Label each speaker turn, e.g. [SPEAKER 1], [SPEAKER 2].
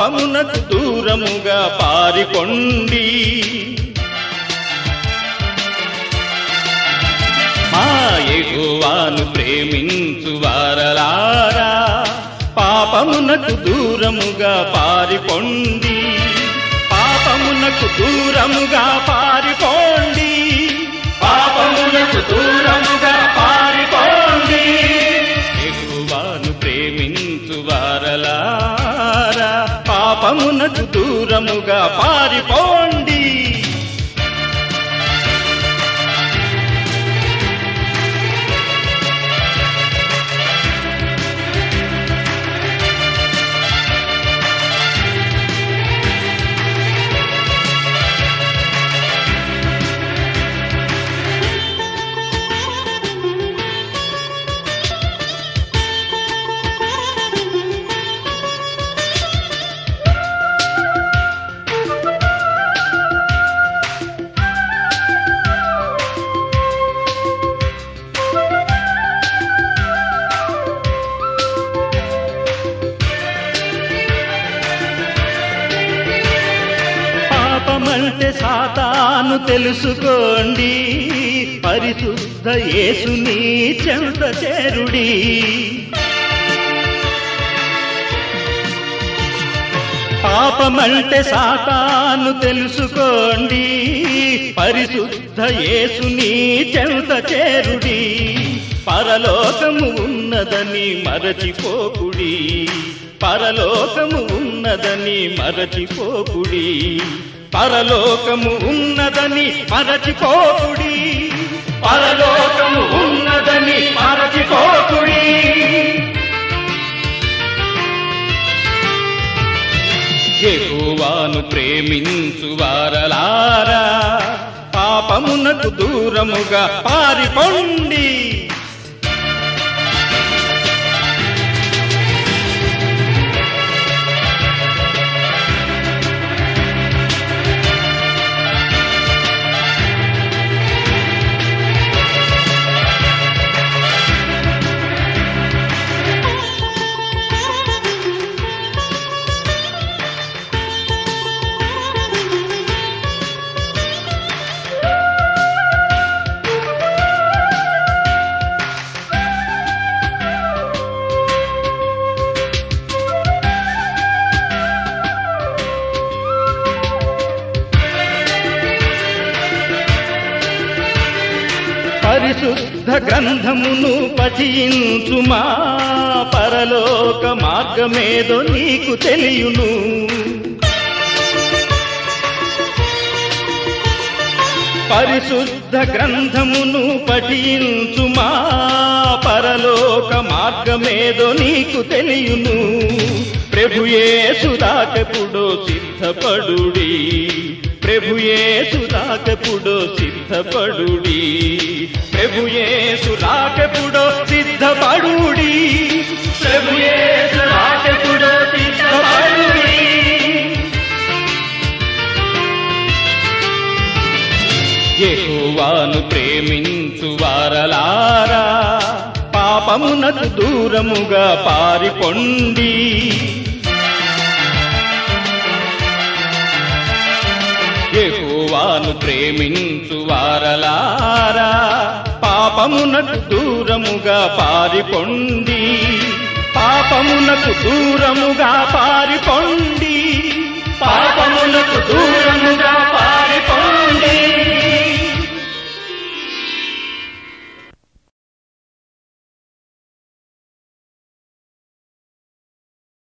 [SPEAKER 1] పాపమునకు దూరముగా పారికొండి మా ఎగువాను ప్రేమించు వారలారా పాపమునకు దూరముగా పారిపోండి పాపమునకు దూరముగా పారిపోండి పాపమునకు దూరముగా పారిపోండి ఎగువాను ప్రేమించు వారలారా పాపమునకు దూరముగా పారిపోండి పాపమంటే సాతాను తెలుసుకోండి పరిశుద్ధ యేసుని చెంత చేరుడి పాపమంటే సాతాను తెలుసుకోండి పరిశుద్ధ యేసుని చెంత చేరుడి పరలోకము ఉన్నదని మరచిపోకుడి పరలోకము ఉన్నదని మరచిపోకుడి పరలోకము ఉన్నదని మరచిపోకుడి పరలోకము ఉన్నదని మరచిపోకుడి యెహోవాను ప్రేమించు వారలారా పాపమునకు దూరముగా పారిపోండి పరిశుద్ధ గ్రంథమును పఠించుమా పరలోక మార్గమేదో నీకు తెలియును పరిశుద్ధ గ్రంథమును పఠించుమా పరలోక మార్గమేదో నీకు తెలియును ప్రభుయే సుదాకెప్పుడో సిద్ధపడుడి ప్రభుయే సుదాకెప్పుడో సిద్ధపడుడి ప్రభుయే సురాకెప్పుడో సిద్ధపడుడి ప్రభుయే సురాకెప్పుడో సిద్ధపడుడి యెహోవాను ప్రేమించు వారలారా పాపమునకు దూరముగా పారిపోండి యెహోవాను ప్రేమించు వారలారా పాపమునకు దూరముగా పారిపోండి పాపమునకు దూరముగా పారిపోండి